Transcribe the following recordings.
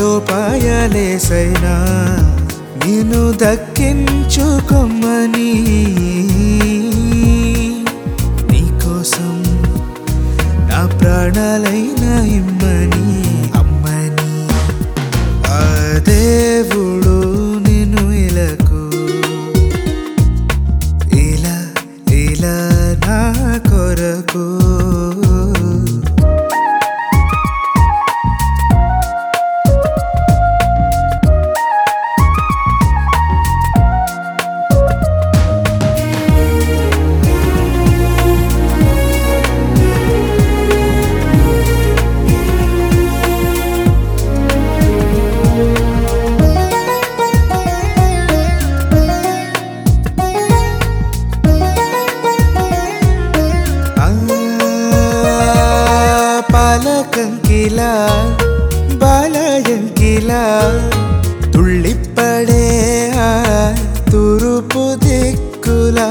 రూపాయలేసైనా నేను దక్కించుకొమ్మని నీకోసం నా ప్రాణాలైన ఇమ్మని అమ్మని ఆ దేవుడు నిన్ను ఇలకు ఇలా ఇలా నా కొరకు ఆ పాలకంకిలా బాలయంకిలా తుళ్ళిప్పడే ఆ తూరుపు దిక్కులా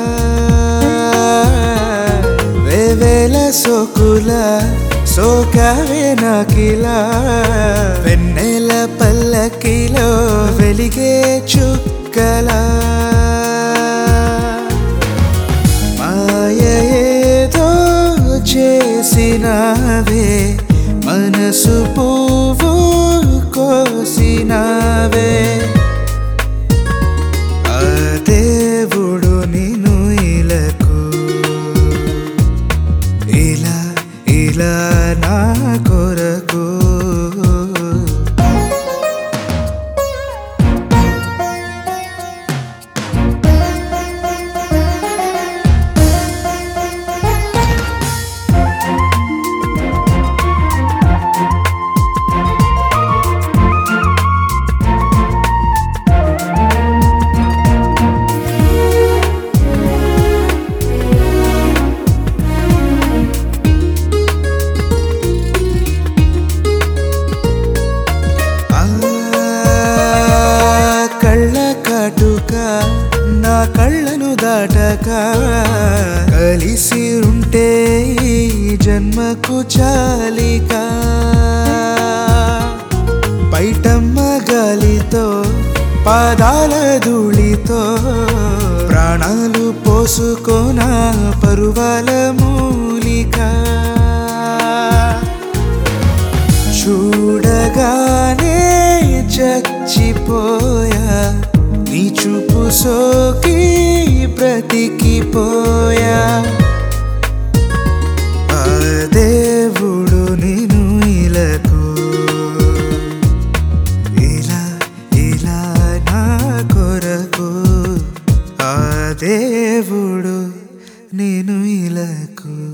వేవేల సోకుల సోకావే నాకిలా వెన్నెల పల్లకిలో వెలిగే చుక్కలా మాయేదో చేసినావే మనసు పువ్వు కోసినావే ఆ దేవుడు నిన్ను ఇలకు ఇలా ఇలా నా కొరకు ఆ కళ్ళ కాటుక నా కళ్ళను దాటక కలిసి ఉంటే ఈ జన్మకు చాలిక పైటమ్మ గాలితో పాదాల ధూళితో ప్రాణాలు పోసుకోన పరువాల మూలిక చూడగానే చచ్చిపోయా నీ చూపు సోకి బ్రతికిపోయా ఆ దేవుడు నేను ఇలకు ఇలా ఇలా నా కొరకు ఆ దేవుడు నేను ఇలకు